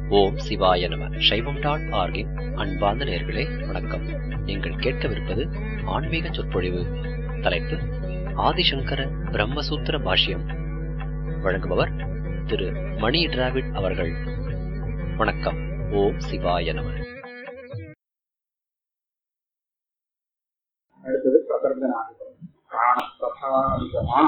ஓம் சிவாய நம சைவம் டாட் ஆர்கின் அன்பார்ந்த நேர்களே வணக்கம் நீங்கள் கேட்கவிருப்பது ஆன்மீக சொற்பொழிவு தலைப்பு ஆதிசங்கர பிரம்மசூத்திர பாஷ்யம் வழங்குபவர் திரு மணி டிராவிட் அவர்கள் வணக்கம் ஓம் சிவாய நம அடுத்தது பிரகர்தனாதிபம் பிராணப்பிரபாவிகமா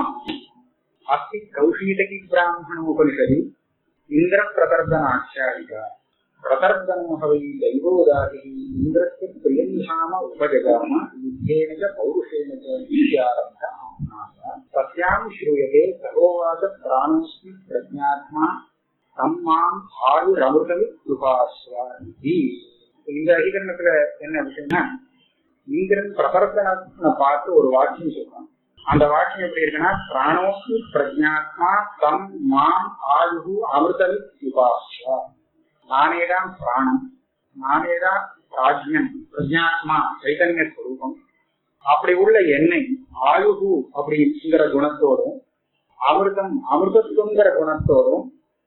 அஸ்தி கௌஷீதகி பிராமண உபனிஷதி இந்திர பிரகர்தனாச்சாரிகா பிரகர்தனோ ஹவை दैवोदाहि इन्द्रस्य प्रियं धाम उपजगाम युद्धेन च पौरुषेण च ईश्यारब्ध आत्मा तस्यां श्रूयते सहोवाच प्राणोऽस्मि प्रज्ञात्मा தம் மாம் ஆயுரமுதல் உபாஸ்வாதி இந்த அதிகரணத்துல என்ன விஷயம்னா இந்திரன் பிரபர்த்தனை பார்த்து ஒரு வாக்கியம் சொல்றான் அந்த வாக்கியம் எப்படி இருக்குன்னா பிராணோஸ்மி பிரஜாத்மா தம் மாம் ஆயுகு அமிர்தல் உபாஸ்வா நானேதான் பிராணம் நானேதான் ராஜ்யம் பிரஜாத்மா சைதன்ய ஸ்வரூபம் அப்படி உள்ள எண்ணெய் ஆயுகு அப்படிங்கிற குணத்தோடும் அமிர்தம் அமிர்தத்துவங்கிற குணத்தோடும்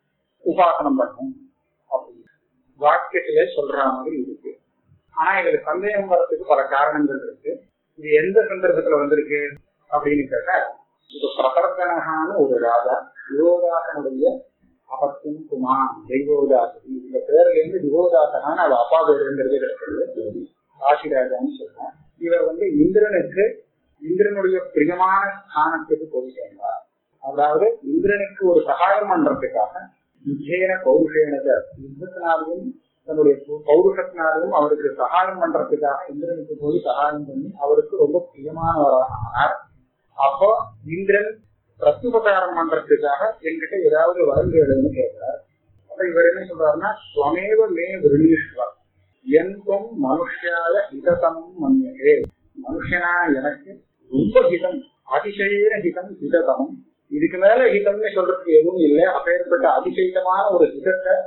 உபாசனம் பண்ணும் அப்படி வாக்கியத்திலே சொல்ற மாதிரி இருக்கு ஆனா இதுல சந்தேகம் வர்றதுக்கு பல காரணங்கள் இருக்கு இது எந்த சந்தர்ப்பத்துல வந்திருக்கு அப்படின்னு கேட்டா இது பிரபர்த்தனகான ஒரு ராஜா யுவோதாசனுடைய அபத்தின் குமான் தெய்வோதாசன் இந்த பேர்ல இருந்து யுவோதாசனான அது அப்பா பேருங்கிறது கிடைக்கிறது காசிராஜான்னு சொல்றேன் இவர் வந்து இந்திரனுக்கு இந்திரனுடைய பிரியமான ஸ்தானத்துக்கு போய் சேர்ந்தார் அதாவது இந்திரனுக்கு ஒரு சகாயம் பண்றதுக்காக யுத்தேன பௌருஷேனத யுத்தத்தினாலையும் தன்னுடைய பௌருஷத்தினாலையும் அவருக்கு சகாயம் பண்றதுக்காக இந்திரனுக்கு போய் சகாயம் பண்ணி அவருக்கு ரொம்ப பிரியமானவராக ஆனார் அப்போ இந்திரன் பிரத்யுபகாரம் பண்றதுக்காக என்கிட்ட ஏதாவது வரம் கேளுன்னு கேட்கிறார் அப்ப இவர் என்ன சொல்றாருன்னா ஸ்வமேவ மே விருளீஸ்வர் எங்கும் மனுஷால ஹிததம் மன்யகே மனுஷனா எனக்கு ரொம்ப ஹிதம் அதிசயன ஹிதம் ஹிததமம் இதுக்கு மேல ஹிதம்னு சொல்றதுக்கு எதுவும் இல்லை அப்பேற்பட்ட அதிசயமான ஒரு ஹிதத்தை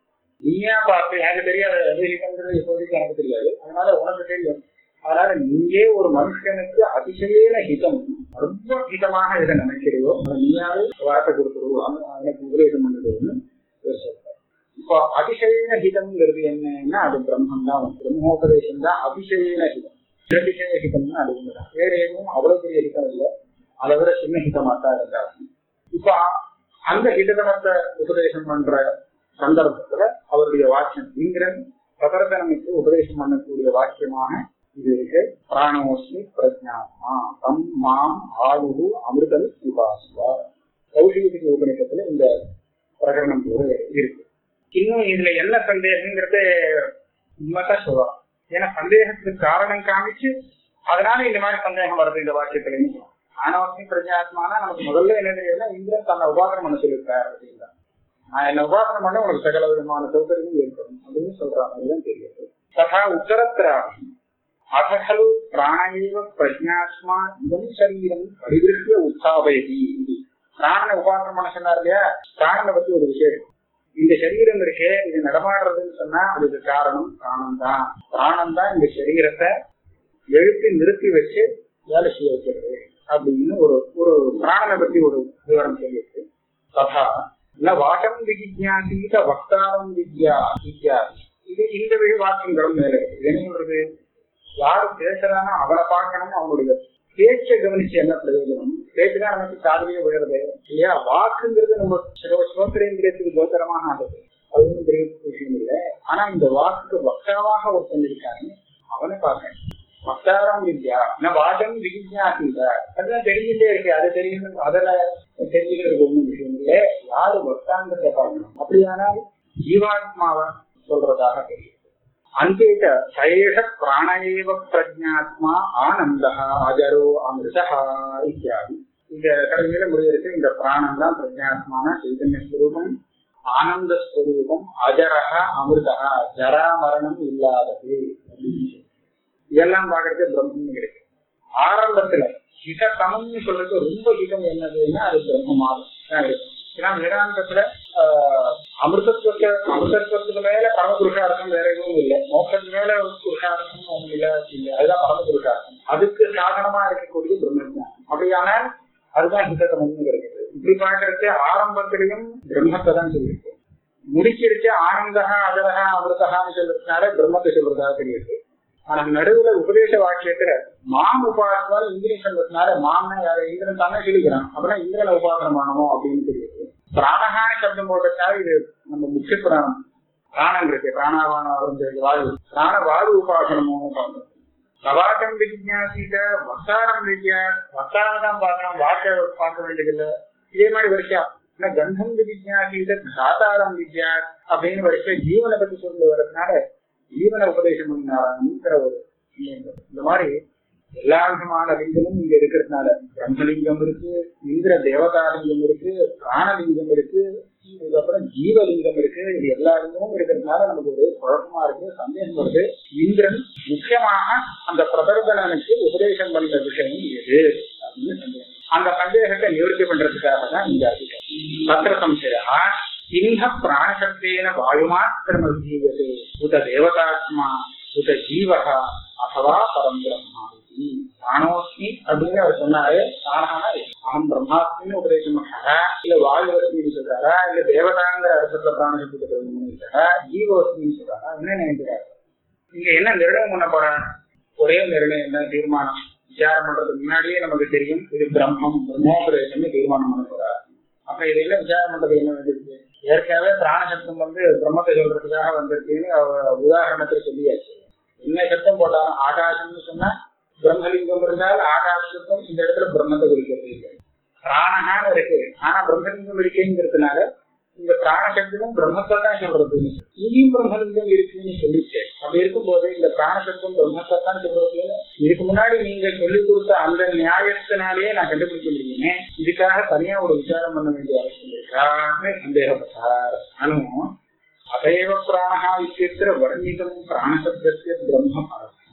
நீயா பார்த்து எனக்கு தெரியாது எது ஹிதம்ன்றது இப்போதைக்கு எனக்கு தெரியாது அதனால உனக்கு தெரியும் அதனால நீயே ஒரு மனுஷனுக்கு அதிசயன ஹிதம் ரொம்ப ஹிதமாக இதை நினைக்கிறியோ நீயாவே வார்த்தை கொடுத்துருவோம் எனக்கு உபதேசம் பண்ணிடுவோம்னு சொல்றாரு இப்போ அதிசயன ஹிதம்ங்கிறது என்னன்னா அது பிரம்மம் தான் பிரம்மோபதேசம் தான் அதிசயன ஹிதம் அதிசய ஹிதம்னு அது ஒண்ணுதான் வேற எதுவும் அவ்வளவு பெரிய ஹிதம் இல்லை அதை விட சின்ன ஹிதமா தான் இருந்தார் இப்ப அந்த ஹிதகமத்தை உபதேசம் பண்ற சந்தர்ப்பத்துல அவருடைய வாக்கியம் இந்திரன் பிரகர்தனமைக்கு உபதேசம் பண்ணக்கூடிய வாக்கியமாக இது இருக்கு பிராணோஸ்மி பிரஜாத்மா தம் மாம் ஆயுகு அமிர்தல் உபாசுவா கௌஷிகத்துக்கு உபநிஷத்துல இந்த பிரகரணம் போது இருக்கு இன்னும் இதுல என்ன சந்தேகங்கிறது உண்மைதான் சொல்லலாம் ஏன்னா சந்தேகத்துக்கு காரணம் காமிச்சு அதனால இந்த மாதிரி சந்தேகம் வருது இந்த வாக்கியத்துல ஆனவசியம் பிரஜாத்மானா நமக்கு முதல்ல என்ன தெரியுதுன்னா இந்திரன் தன்னை உபாசனம் பண்ண சொல்லியிருக்காரு அப்படின்னா நான் என்ன உபாசனம் பண்ண உனக்கு சகல விதமான சௌகரியமும் ஏற்படும் அப்படின்னு சொல்றாங்க அதுதான் தெரியுது ததா உத்தரத்திராகும் அசகலு பிராணேவ பிரஜாத்மா இதம் சரீரம் பரிவிருத்திய உத்தாபயதி பிராணனை உபாசனம் பண்ண சொன்னார் இல்லையா பிராணனை பத்தி ஒரு விசேஷம் இந்த சரீரம் இருக்கே இது நடமாடுறதுன்னு சொன்னா அதுக்கு காரணம் பிராணம் தான் பிராணம் தான் இந்த சரீரத்தை எழுப்பி நிறுத்தி வச்சு வேலை செய்ய வைக்கிறது அப்படின்னு ஒரு ஒரு பிராணனை பத்தி ஒரு விவரம் சொல்லியிருக்கு ததா இல்ல வாட்டம் விஜிஜாசீத வக்தாரம் வித்யா இத்தியாதி இது இந்த வழி வாக்கியங்களும் மேல இருக்கு என்ன சொல்றது யாரு பேசுறானோ அவனை பார்க்கணும் அவனுடைய பேச்சை கவனிச்சு என்ன பிரயோஜனம் பேச்சுதான் நமக்கு காதலியே விழுறது இல்லையா வாக்குங்கிறது நம்ம சிவத்திரேந்திரியத்துக்கு கோச்சரமாக ஆகுது அது ஒன்றும் பெரிய விஷயம் இல்லை ஆனா இந்த வாக்குக்கு வக்தாவாக ஒருத்தன் இருக்காங்க அவனை பார்க்கணும் வக்தாரம் வித்யா நான் வாதம் விஜிஜாசீத அதுதான் தெரிஞ்சுட்டே இருக்கு அது தெரியும் அதுல தெரிஞ்சுக்கிறதுக்கு ஒண்ணும் விஷயம் இல்லை யாரு வக்தாங்கத்தை பார்க்கணும் அப்படியானால் ஜீவாத்மாவை சொல்றதாக தெரியும் அந்தேக சயேஷ பிராணேவ பிரஜாத்மா ஆனந்த அஜரோ அமிர்தா இத்தியாதி இந்த கடைசியில முடியிருக்கு இந்த பிராணம் தான் பிரஜாத்மான சைதன்ய ஸ்வரூபம் ஆனந்த ஸ்வரூபம் அஜரக அமிர்தா ஜரா மரணம் இல்லாதது அப்படின்னு இதெல்லாம் பாக்குறது பிரம்மம் கிடைக்கும் ஆரம்பத்துல ஹிதத்தமம்னு சொல்றது ரொம்ப ஹிதம் என்னதுன்னா அது பிரம்மமாக தான் இருக்கும் ஏன்னா வேதாந்தத்துல அமிர்தத்துவத்தை அமிர்தத்துவத்துக்கு மேல பரம புருஷார்த்தம் வேற எதுவும் இல்லை மோட்சத்துக்கு மேல புருஷார்த்தம் ஒண்ணும் இல்ல இல்லை அதுதான் பரம புருஷார்த்தம் அதுக்கு சாதனமா இருக்கக்கூடிய பிரம்மஜானம் அப்படியானால் அதுதான் ஹிதத்தமம்னு கிடைக்கிறது இப்படி பாக்குறது ஆரம்பத்திலையும் பிரம்மத்தை தான் சொல்லியிருக்கு முடிச்சிருச்சு ஆனந்தகா அஜரகா அமிர்தகான்னு சொல்றதுனால பிரம்மத்தை சொல்றதா தெரியுது ஆனா நடுவுல உபதேச வாக்கியத்துல மாம் உபாசனம் இந்திரன் சொல்றதுனால மாம்னா யாரு இந்திரன் தானே சொல்லிக்கிறான் அப்படின்னா இந்திரனை உபாசனம் பண்ணணும் அப்படின்னு தெரியுது பிராணகான சப்தம் போட்டதுனால இது நம்ம முக்கிய பிராணம் பிராணம் இருக்கு பிராணாபானம் வந்து வாயு பிராண வாயு உபாசனமும் பார்க்கணும் பிரவாகம் விஜயாசிட்ட வசாரம் விஜயா வசாரம் தான் பார்க்கணும் வாக்க பார்க்க வேண்டியதில்லை இதே மாதிரி வரிசா ஆனா கந்தம் விஜயாசிட்ட தாத்தாரம் வித்யா அப்படின்னு வரிசை ஜீவனை பத்தி சொல்லி வர்றதுனால ஜீவன உபதேசம் பண்ணினாராங்கிற ஒரு விஷயம். இந்த மாதிரி எல்லா விதமான லிங்கமும் இங்க இருக்கிறதுனால பிரம்மலிங்கம் இருக்கு இந்திர தேவதாலிங்கம் இருக்கு பிராணலிங்கம் இருக்கு இதுக்கப்புறம் ஜீவலிங்கம் இருக்கு இது எல்லா லிங்கமும் இருக்கிறதுனால நமக்கு ஒரு குழப்பமா இருக்கு சந்தேகம் வருது இந்திரன் முக்கியமாக அந்த பிரதர்தனனுக்கு உபதேசம் பண்ண விஷயம் எது அப்படின்னு சந்தேகம் அந்த சந்தேகத்தை நிவர்த்தி பண்றதுக்காக தான் இந்த அதிகம் தத்திர சம்சயா சிங்க பிராணசப்தேன வாயுமாத்திரமீயதே உத தேவதாத்மா உத ஜீவகா அசவா பரம் பிரம்மா இதி. பிராணோஸ்மி அப்படின்னு அவர் சொன்னாரு பிராணஹானா அகம் பிரம்மாஸ்மின்னு உபதேசம் பண்ணாரா இல்ல வாயுவஸ்மின்னு சொல்றாரா இல்ல தேவதாங்கிற அர்த்தத்துல பிராணசப்தத்தை சொல்றாரா ஜீவோஸ்மின்னு சொல்றாரா என்ன நினைக்கிறாரு இங்க என்ன நிர்ணயம் பண்ண போறார் ஒரே நிர்ணயம் என்ன தீர்மானம் விசாரம் பண்றதுக்கு முன்னாடியே நமக்கு தெரியும் இது பிரம்மம் பிரம்மோபதேசம்னு தீர்மானம் பண்ண போறார் அப்ப இதெல்லாம் விசாரம் பண்றது என்ன வேண்டியிருக்கு ஏற்கனவே பிராணசப்தம் வந்து பிரம்மத்தை சொல்றதுக்காக வந்திருக்குன்னு அவ உதாரணத்துல சொல்லியாச்சு என்ன சத்தம் போட்டாலும் ஆகாசம்னு சொன்னா பிரம்மலிங்கம் இருந்தால் ஆகாச சத்தம் இந்த இடத்துல பிரம்மத்தை குறிக்கிறது இல்லை பிராணகான்னு இருக்கு ஆனா பிரம்மலிங்கம் இருக்கேங்கிறதுனால இந்த பிராணசப்தமும் பிரம்மத்தை தான் சொல்றது இனியும் பிரம்மலிங்கம் இருக்குன்னு சொல்லிச்சு அப்படி இருக்கும்போது இந்த பிராணசப்தம் பிரம்மத்தை தான் சொல்றது இதுக்கு முன்னாடி நீங்க சொல்லி கொடுத்த அந்த நியாயத்தினாலேயே நான் கண்டுபிடிக்க முடியுமே இதுக்காக தனியா ஒரு விசாரம் பண்ண வேண்டிய அவசியம் இருக்கான்னு சந்தேகப்பட்டார் அனு அதைவ பிராணா இத்தியத்திர வர்ணிதம் பிராணசப்தஸ்ய பிரம்ம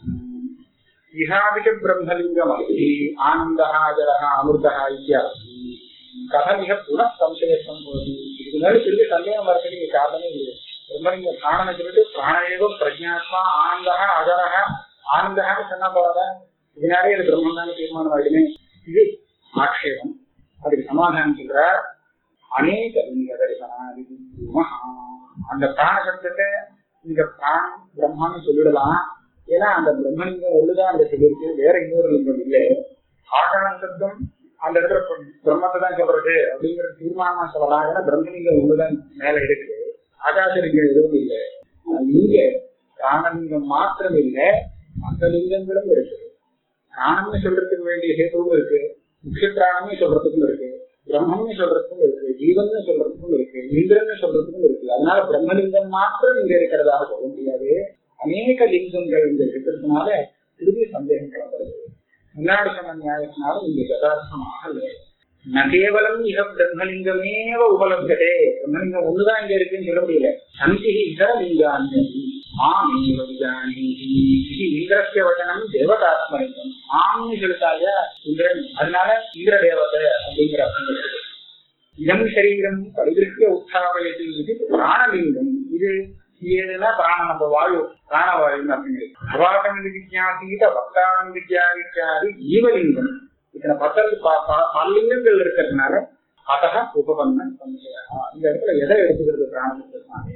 இஹாவிக பிரம்மலிங்கம் அஸ்தி ஆனந்தः ஜலः அமிர்தः இத்தியாதி கதமிக புன சம்சயம் போது இதுக்கு முன்னாடி திரும்பி சந்தேகம் வரதுக்கு இங்க காரணமே இல்லை பிரம்மலிங்க பிராணனை சொல்லிட்டு பிராணேவ பிரஜாத்மா ஆனந்தः அஜரः ஆனந்தகான்னு சொன்னா போறதா இதனாலே இது பிரம்மம் தான் தீர்மானம் ஆயிடுமே இது ஆக்ஷேபம் அதுக்கு சமாதானம் சொல்றார் அநேக லிங்க தரிசனாதி அந்த பிராண சப்தத்தை இங்க பிராணம் பிரம்மான்னு சொல்லிடலாம் ஏன்னா அந்த பிரம்மலிங்கம் ஒண்ணுதான் அந்த சொல்லியிருக்கு வேற இன்னொரு லிங்கம் இல்லை ஆகான சப்தம் அந்த இடத்துல பிர- பிரம்மத்தை தான் சொல்றது அப்படிங்கிற தீர்மானமா சொல்லலாம் ஏன்னா பிரம்மலிங்கம் ஒண்ணுதான் மேல இருக்கு ஆகாசலிங்கம் எதுவும் இல்லை ஆனா இங்க பிராணலிங்கம் மாத்திரம் இல்லை மற்ற லிங்கங்களும் இருக்கு பிராணம்னு சொல்றதுக்கு வேண்டிய ஹேதுவும் இருக்கு முக்கிய பிராணமே சொல்றதுக்கும் இருக்கு பிரம்மம்னு சொல்றதுக்கும் இருக்கு ஜீவன் சொல்றதுக்கும் இருக்கு இந்திரன் சொல்றதுக்கும் இருக்கு அதனால பிரம்மலிங்கம் மாத்திரம் இங்க இருக்கிறதாக சொல்ல முடியாது அநேக லிங்கங்கள் இங்க இருக்கிறதுனால திரும்பி சந்தேகம் கிளம்புறது முன்னாடி சொன்ன நியாயத்தினால இங்க யதார்த்தமாக இல்லை ந கேவலம் இக பிரம்மலிங்கமேவ உபலப்ததே பிரம்மலிங்கம் ஒண்ணுதான் இங்க இருக்குன்னு சொல்ல முடியல சந்தி இதர லிங்காந்தி மாமேவ விஜானீஹி இது இந்திரஸ்ய வச்சனம் தேவதாத்மலிங்கம் மாம்னு சொல்லிட்டாலியா இந்திரன் அதனால இந்திர தேவதை அப்படிங்கிற அர்த்தம் இருக்குது இதம் சரீரம் பரிதிருஷ்ய உத்தாபயத்து இது பிராணலிங்கம் இது ஏதுன்னா பிராண நம்ம வாயு பிராணவாயுன்னு அர்த்தம் பிரபாகம் விஜயாசீத பக்தானம் வித்யாதித்யாதி ஜீவலிங்கம் இத்தனை பத்தல் ப- ப- பல்லிங்கங்கள் இருக்கிறதுனால அதக உபபன்ன சம்சயா இந்த இடத்துல எதை எடுத்துக்கிறது பிராணத்தினாலே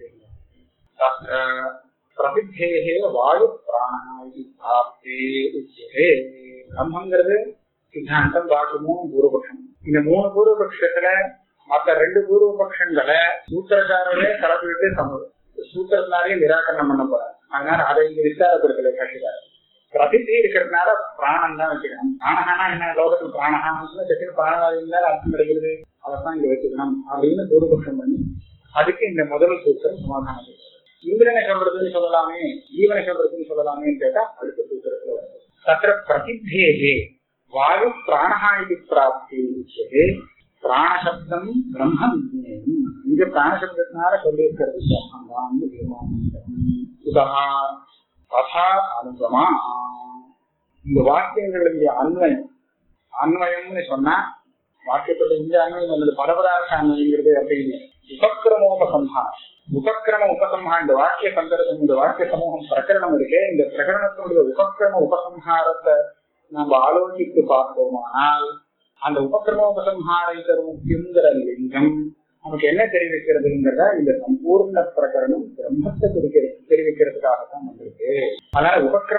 பிரசித்தேகே வாயு பிராணா இது பிராப்தே உச்சியதே பிரம்மங்கிறது சித்தாந்தம் பாக்குமோ பூர்வபக்ஷம் இந்த மூணு பூர்வபக்ஷத்துல மத்த ரெண்டு பூர்வபக்ஷங்களை சூத்திரக்காரரே கலப்பிட்டு சம சூத்திரத்தினாலே நிராகரணம் பண்ண போறாரு அதனால அதை இங்க விசாரப்படுத்தல கட்சிக்காரர் பிரசித்தி இருக்கிறதுனால பிராணம் தான் வச்சுக்கணும் பிராணகானா என்ன லோகத்தில் பிராணகான்னு செட்டில் பிராணவாயு இருந்தாலும் அர்த்தம் கிடைக்கிறது அதைத்தான் இங்க வச்சுக்கணும் அப்படின்னு பூர்வபக்ஷம் பண்ணி அதுக்கு இந்த முதல் சூத்திரம் சமாதானம் சொல்றாரு. இந்திரனை சொல்றதுன்னு சொல்லலாமே ஜீவனை சொல்றதுன்னு சொல்லலாமேன்னு கேட்டா அடுத்த சூத்திரத்துல வருது தத்திர பிரசித்தேகே வாயு பிராணஹா இது பிராப்தி உச்சியதே பிராணசப்தம் பிரம்ம விஜயம் இங்க பிராணசப்தத்தினால சொல்லியிருக்கிறது பிரம்மம் தான் தீர்மானம் உதா ததா அனுபமா இந்த வாக்கியங்களுடைய அன்வயம் அன்வயம்னு சொன்னா வாக்கியத்தோட இந்த அன்வயம் அல்லது பரபரார்த்த அன்வயங்கிறது அப்படி இல்லை உபக்கிரமோபசம்ஹாரம் உபக்கிரம உபசம்ஹாரம் இந்த வாக்கிய சந்தர்ப்பம் இந்த வாக்கிய சமூகம் பிரகரணம் இருக்கே இந்த பிரகரணத்தினுடைய உபக்கிரம உபசம்ஹாரத்தை நம்ம ஆலோசித்து பார்த்தோமானால் அந்த உபக்கிரம உபசம்ஹாரை தரும் முக்கியங்கிற லிங்கம் நமக்கு என்ன தெரிவிக்கிறதுங்கிறத இந்த சம்பூர்ண பிரகரணம் பிரம்மத்தை குறிக்கிறது தெரிவிக்கிறதுக்காகத்தான் வந்திருக்கு அதனால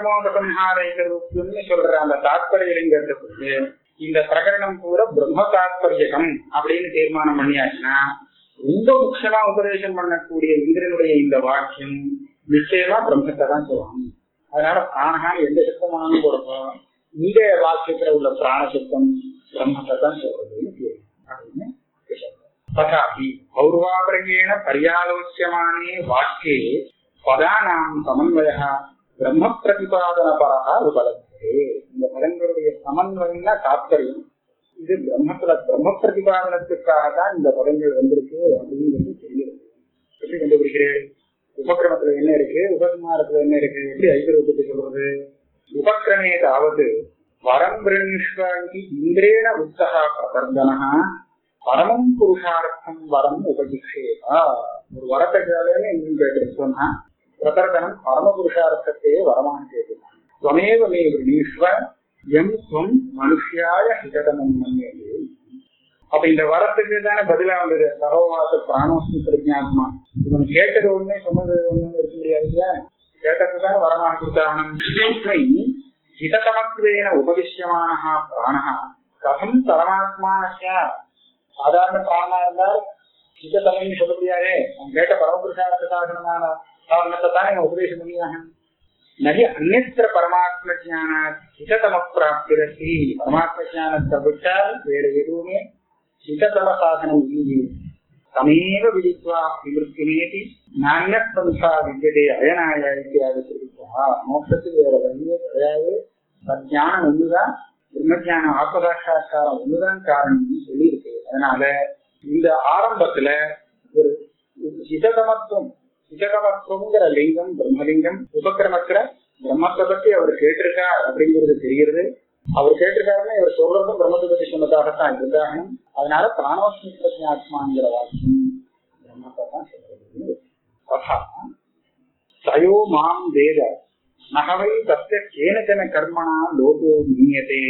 உபக்கிரமோபசம்ஹாரம்னு சொல்ற அந்த தாத்பரியங்கிறதுக்கு இந்த பிரகரணம் பூரா பிரம்ம தாத்பரியகம் அப்படின்னு தீர்மானம் பண்ணியாச்சுன்னா ரொம்ப முக்கியமா உபதேசம் பண்ணக்கூடிய இந்திரனுடைய இந்த வாக்கியம் நிச்சயமா பிரம்மத்தை தான் சொல்லணும் அதனால பிராணகா எந்த சித்தமானாலும் கொடுப்போம் இந்த வாக்கியத்துல உள்ள பிராண சித்தம் பிரம்மத்தை தான் சொல்றதுன்னு தீர்மானம் அப்படின்னு சொல்றோம். तथापि पौर्वावर्गेण पर्यालोच्यमाने वाक्ये पदानां समन्वयः பிரம்மப்பிரதிபாதனபரா உபலப்தே இந்த பதங்களுடைய சமன்வயம்னா தாத்பரியம் இது பிரம்மத்துல பிரம்ம பிரதிபாதனத்துக்காக தான் இந்த பதங்கள் வந்திருக்கு அப்படிங்கிறது தெரிகிறது எப்படி கண்டுபிடிக்கிறேன் உபக்கிரமத்துல என்ன இருக்கு உபசம்ஹாரத்துல என்ன இருக்கு எப்படி ஐதரூபத்தை சொல்றது உபக்கிரமே தாவது வரம் பிரணீஷ்வாங்கி இந்திரேண உத்தகா பிரபர்தனா பரமம் புருஷார்த்தம் வரம் உபஜிஷேவா ஒரு வரத்தை கேளுன்னு இன்னும் கேட்டு சொன்னா பிரதர்தனம் பரம புருஷார்த்தத்தையே வரமாக கேட்டுதான் துவமேவ மே விரணீஸ்வ எம் துவம் மனுஷியாய ஹிததமம் மன்யது அப்ப இந்த வரத்துக்கு தானே பதிலா வந்தது சரோவாச பிராணோஸ்மி பிரஜாத்மா இவன் கேட்டது ஒண்ணே சொன்னது ஒண்ணு இருக்க முடியாது இல்ல கேட்டதுதான் வரமாக கொடுத்தாகணும் இதை ஹிததமத்வேன உபதிஷ்யமான பிராண கதம் பரமாத்மானஸ்ய சாதாரண பிராணா இருந்தால் ஹித தலைன்னு சொல்ல முடியாதே அவன் கேட்ட பரமபுருஷார்த்த சாதனமான காரணத்தை தான் நீங்க உபதேசம் பண்ணியாங்க நிறைய அந்நத்திர பரமாத்ம ஜான ஹிததம பிராப்திரஸ்தி பரமாத்ம ஜானத்தை விட்டால் வேற எதுவுமே ஹிததம சாதனம் இல்லையே தமேவ விதித்வா விவருத்தினேதி நானியப்பந்தா வித்தியதே அயனாய இத்தியாக தெரிவித்தா மோட்சத்துக்கு வேற வழியே கிடையாது ஞானம் ஒண்ணுதான் பிரம்மஜானம் ஆத்மசாட்சா்காரம் ஒண்ணுதான் காரணம்னு சொல்லி இருக்கு அதனால இந்த ஆரம்பத்துல ஒரு ஹிதகமத்துவம் ஹிதகமத்துவங்கிற லிங்கம் பிரம்மலிங்கம் உபக்கிரமத்துல பிரம்மத்தை பத்தி அவர் கேட்டிருக்கார் அப்படிங்கிறது தெரிகிறது அவர் கேட்டிருக்காருன்னா இவர் சொல்றதும் பிரம்மத்தை பத்தி சொன்னதாகத்தான் இருந்தாகணும் அதனால பிராணோஸ்மி பிரஜாத்மாங்கிற வாக்கியம் பிரம்மத்தை தான் சொல்றது ததா தயோ மாம் வேத நகவை தஸ்ய கேனச்சன கர்மணா லோகோ மீயதே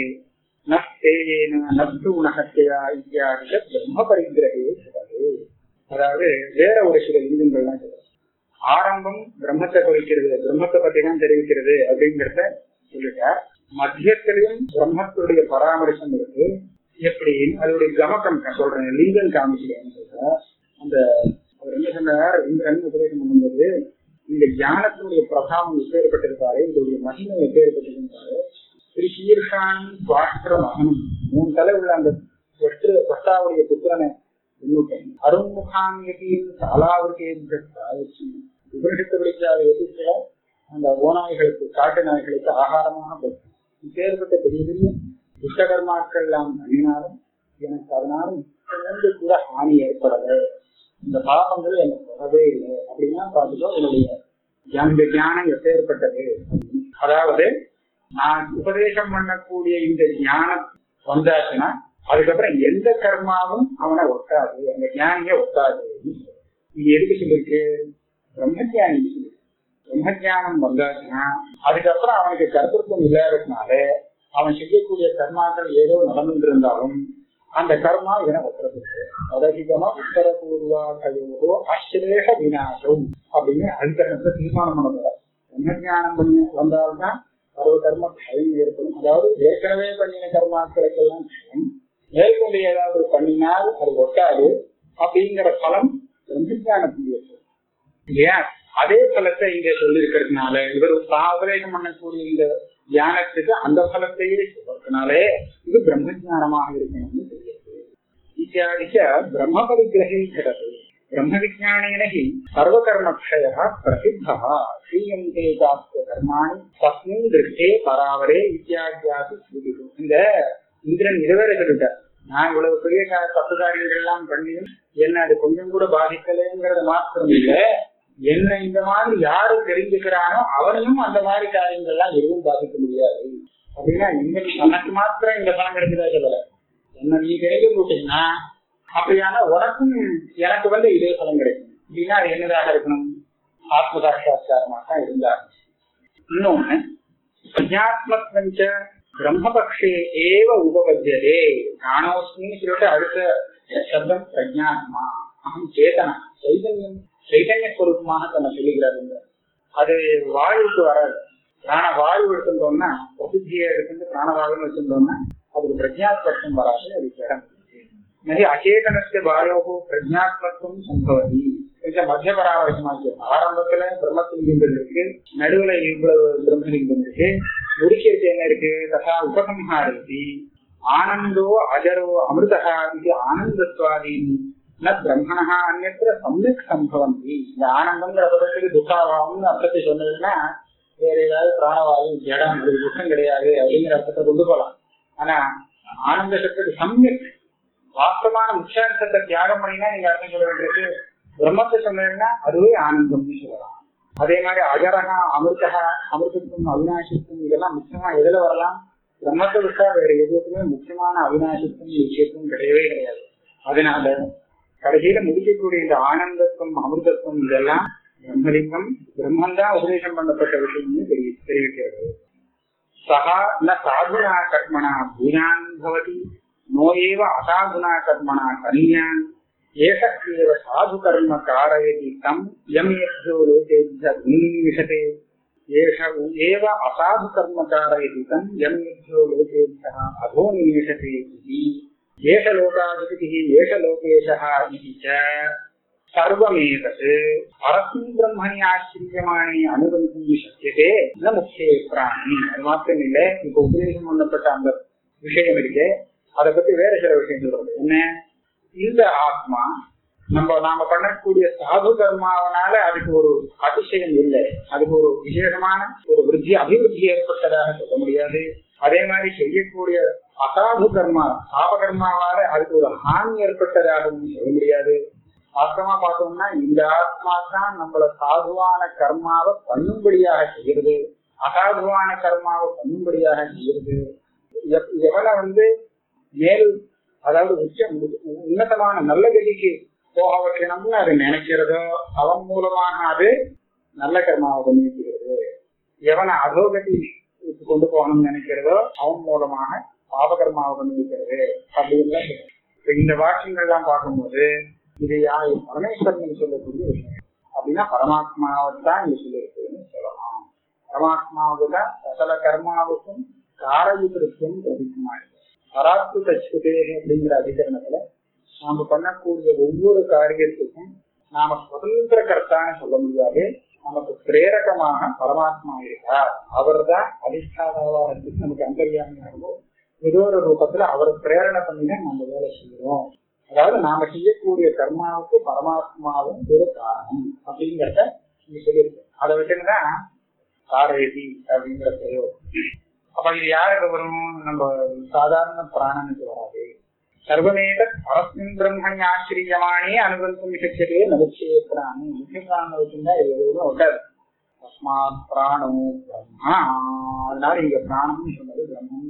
நேயேன நத்து உணகத்தையா இத்தியாதிக பிரம்ம பரிகிரகே சொல்றது அதாவது வேற ஒரு சில லிங்கங்கள்லாம் சொல்றது ஆரம்பம் பிரம்மத்தை குறிக்கிறது பிரம்மத்தை பத்தி தான் தெரிவிக்கிறது அப்படிங்கிறத சொல்லிட்டார் மத்தியத்திலையும் பிரம்மத்துடைய பராமரிசம் இருக்கு எப்படின்னு அதோடைய கமக்கம் நான் சொல்றேன் லிங்கம் காமிக்கிறேன்னு சொல்ற அந்த அவர் என்ன சொன்னார் இந்திரன் உபதேசம் பண்ணும்போது இந்த ஞானத்தினுடைய பிரபாவம் எப்பேற்பட்டிருக்காரு இதோடைய மகிமை எப்பேற்பட்டிருக்காரு ஸ்ரீ சீர்ஷான் சுவாஷ்டிர மகனும் மூணு தலை உள்ள அந்த கொஷ்டாவுடைய புத்திரனை எண்ணிட்டேன் அருண்முகாங்கியின் அலாவுக்கே உபரிஷத்தை விழிக்காத எதிர்க்கிற அந்த ஓநாய்களுக்கு காட்டு நாய்களுக்கு ஆகாரமாக போச்சு இப்பேற்பட்ட பெரிய பெரிய துஷ்டகர்மாக்கள் எல்லாம் பண்ணினாலும் எனக்கு அதனால கொஞ்சம் கூட ஹானி ஏற்படலை இந்த பாபங்கள் எனக்கு வரவே இல்லை அப்படின்னா பார்த்துட்டோ என்னுடைய இந்த ஞானம் எப்பேற்பட்டது அதாவது நான் உபதேசம் பண்ணக்கூடிய இந்த ஞானம் வந்தாச்சுன்னா அதுக்கப்புறம் எந்த கர்மாவும் அவனை ஒட்டாது அந்த ஞானிய ஒட்டாது இது எதுக்கு சொல்லிருக்கு பிரம்மஜானி பிரம்மஜானம் வந்தாச்சுன்னா அதுக்கப்புறம் அவனுக்கு கருத்திருத்தம் இல்லாததுனால அவன் செய்யக்கூடிய கர்மாக்கள் ஏதோ நடந்துட்டு இருந்தாலும் அந்த கர்மா இவனை ஒட்டுறது அதகிதமா உத்தரபூர்வாகையோகோ அஸ்ரேஷ விநாசம் அப்படின்னு அதிகரணத்துல தீர்மானம் பண்ணப்படுறார் பிரம்மஜானம் பண்ணி வந்தால்தான் சர்வ கர்ம பயம் ஏற்படும் அதாவது ஏற்கனவே பண்ணின கர்மாக்களுக்கெல்லாம் பயம் மேற்கொண்டு ஏதாவது பண்ணினால் அது ஒட்டாது அப்படிங்கிற பலம் பிரம்மஜானத்துக்கு ஏற்படும் இல்லையா அதே பலத்தை இங்க சொல்லி இருக்கிறதுனால இவர் உபதேசம் பண்ணக்கூடிய இந்த தியானத்துக்கு அந்த பலத்தையே சொல்றதுனாலே இது பிரம்ம ஜானமாக இருக்கணும்னு தெரியுது இத்தியாதிச்ச பிரம்ம பரிகிரகிக்கிறது பிரம்ம விஜானேன ஹி சர்வகர்மக்ஷய பிரசித்தா ஸ்ரீயந்தே சாஸ்திர கர்மாணி தஸ்மின் திருஷ்டே பராவரே இத்தியாதியாசி ஸ்ருதிகள் இந்த இந்திரன் இதுவரை சொல்லிட்டார் நான் இவ்வளவு பெரிய கா- தப்பு காரியங்கள் எல்லாம் பண்ணியும் என்ன அது கொஞ்சம் கூட பாதிக்கலைங்கிறது மாத்திரம் இல்ல என்ன இந்த மாதிரி யாரு தெரிஞ்சுக்கிறானோ அவனையும் அந்த மாதிரி காரியங்கள் எல்லாம் எதுவும் பாதிக்க முடியாது அப்படின்னா இந்த தனக்கு மாத்திரம் இந்த பணம் கிடைக்குதா சொல்லல என்ன நீ கிடைக்க போட்டீங்கன்னா அப்படியானா உனக்கும் எனக்கு வந்து இதே பலன் கிடைக்கும் அப்படின்னா அது என்னதாக இருக்கணும் ஆத்ம சாட்சா்காரமாக தான் இருந்தாங்க இன்னொன்னு பிரஜாத்மத்வஞ்ச பிரம்மபக்ஷே ஏவ உபபத்தியதே ஞானோஸ்மின்னு சொல்லிட்டு அடுத்த சப்தம் பிரஜாத்மா அகம் சேதனா சைதன்யம் சைதன்ய ஸ்வரூபமாக தன்னை சொல்லுகிறார் இங்க. அது வாயுவுக்கு வராது பிராண வாயு எடுத்துட்டோம்னா பிரசித்தியை எடுத்துட்டு பிராணவாயுன்னு வச்சிருந்தோம்னா அதுக்கு பிரஜாத்மத்துவம் வராது அது இடம் நகி அச்சேதனஸ்ய வாயோகோ பிரஜாத்மத்துவம் சம்பவதி கொஞ்சம் மத்திய பராமரிசமாச்சு ஆரம்பத்துல பிரம்மலிங்கம் இருக்கு நடுவுல இவ்வளவு பிரம்மலிங்கம் இருக்கு முடிக்கிறது என்ன இருக்கு ததா உபசம்ஹாரதி ஆனந்தோ அஜரோ அமிர்தா இது ஆனந்தத்வாதீனி ந பிரம்மணா அந்நத்திர சம்யக் சம்பவந்தி இந்த ஆனந்தங்கிற பதத்துக்கு துக்காவாம்னு அர்த்தத்தை சொன்னதுன்னா வேற ஏதாவது பிராணவாயு ஜடம் அது துக்கம் கிடையாது அப்படிங்கிற அர்த்தத்தை கொண்டு போகலாம் ஆனா ஆனந்த சத்துக்கு சம்யக் வாஸ்தமான முக்கியார்த்தத்தை தியாகம் பண்ணினா நீங்க அர்த்தம் சொல்ல வேண்டியது பிரம்மத்தை சொன்னீங்கன்னா அதுவே ஆனந்தம்னு சொல்லலாம் அதே மாதிரி அஜரகா அமிர்தகா அமிர்தத்துவம் அவிநாசித்துவம் இதெல்லாம் முக்கியமா எதுல வரலாம் பிரம்மத்தை விட்டா வேற எதுவுமே முக்கியமான அவிநாசித்துவம் விஷயத்துவம் கிடையவே கிடையாது அதனால கடைசியில முடிக்கக்கூடிய இந்த ஆனந்தத்துவம் அமிர்தத்துவம் இதெல்லாம் பிரம்மலிங்கம் பிரம்மன் தான் உபதேசம் பண்ணப்பட்ட விஷயம்னு தெரிய தெரிவிக்கிறது சகா ந சாதுனா கர்மணா பூயான் பவதி நோ ஏவ அசாதுனா கர்மணா கன்யான் ஏஷேவ சாது கர்ம காரயதி தம் யம் யோ லோகேஜ உன்னிஷதே ஏஷ ஏவ அசாது கர்ம காரயதி தம் யம் யோ லோகேஜ அதோ நிஷதே இதி ஏஷ லோகாதிபதிः ஏஷ லோகேஷः इति च सर्वमेतत् परस्मिन् ब्रह्मणि ஆச்சரியமானே அனுபவிக்கும் சக்கியதே ந முக்கிய பிராணி அது மாத்திரம் இல்ல இப்ப உபதேசம் பண்ணப்பட்ட அந்த விஷயம் இருக்கு அதை பத்தி வேற சில விஷயம் சொல்றது என்ன இந்த ஆத்மா நம்ம நாம பண்ணக்கூடிய சாது கர்மாவனால அதுக்கு ஒரு அதிசயம் இல்லை அதுக்கு ஒரு விசேஷமான ஒரு விருத்தி அபிவிருத்தி ஏற்பட்டதாக சொல்ல முடியாது அதே மாதிரி செய்யக்கூடிய அசாது கர்மா சாப கர்மாவால அதுக்கு ஒரு ஹானி ஏற்பட்டதாகவும் சொல்ல முடியாது வாஸ்தவமா பார்த்தோம்னா இந்த ஆத்மா தான் நம்மள சாதுவான கர்மாவை பண்ணும்படியாக செய்யறது அசாதுவான கர்மாவை பண்ணும்படியாக செய்யறது எவ- எவனை வந்து மேல் அதாவது உச்ச உன்னதமான நல்ல கதிக்கு போக வைக்கணும்னு அது நினைக்கிறதோ அவன் மூலமாக அது நல்ல கர்மாவை பண்ணி வைக்கிறது எவனை அதோகதி கொண்டு போகணும்னு நினைக்கிறதோ அவன் மூலமாக பாபகர்மாவை பண்ணி வைக்கிறது அப்படின்னு இப்ப இந்த வாக்கியங்கள்லாம் பார்க்கும்போது இது யார் பரமேஸ்வரன் சொல்லக்கூடிய விஷயம் அப்படின்னா பரமாத்மாவை தான் இங்க சொல்லியிருக்குன்னு சொல்லலாம் பரமாத்மாவுக்கு தான் சகல கர்மாவுக்கும் காரயுத்திற்கும் பிரதிகமா இருக்கு பராத்து தச்சுதே அப்படிங்கிற அதிகரணத்துல நாம பண்ணக்கூடிய ஒவ்வொரு காரியத்துக்கும் நாம சுதந்திர கர்த்தான்னு சொல்ல முடியாது நமக்கு பிரேரகமாக பரமாத்மா இருக்கார் அவர் தான் அதிஷ்டாதாவா இருந்து நமக்கு அந்தரியாமையாகவோ ஏதோ ஒரு ரூபத்துல அவர் பிரேரணை பண்ணி தான் நம்ம வேலை செய்யறோம் அதாவது நாம செய்யக்கூடிய கர்மாவுக்கு பரமாத்மாவும் ஒரு காரணம் அப்படிங்கிறத நீங்க சொல்லியிருக்கு அதை வச்சுதான் காரேதி அப்படிங்கிற பிரயோகம் அப்ப இது யாருக்கு வரும் நம்ம சாதாரண பிராணனுக்கு வராது சர்வமேத பரஸ்மின் பிரம்மணி ஆச்சரியமானே அனுபவம் சக்கியதே நமுக்கிய பிராணி முக்கிய பிராணம் வச்சுருந்தா இது எதுவும் ஒட்டாது தஸ்மாத் பிராணோ பிரம்மா அதனால இங்க பிராணம்னு சொன்னது பிரம்மம்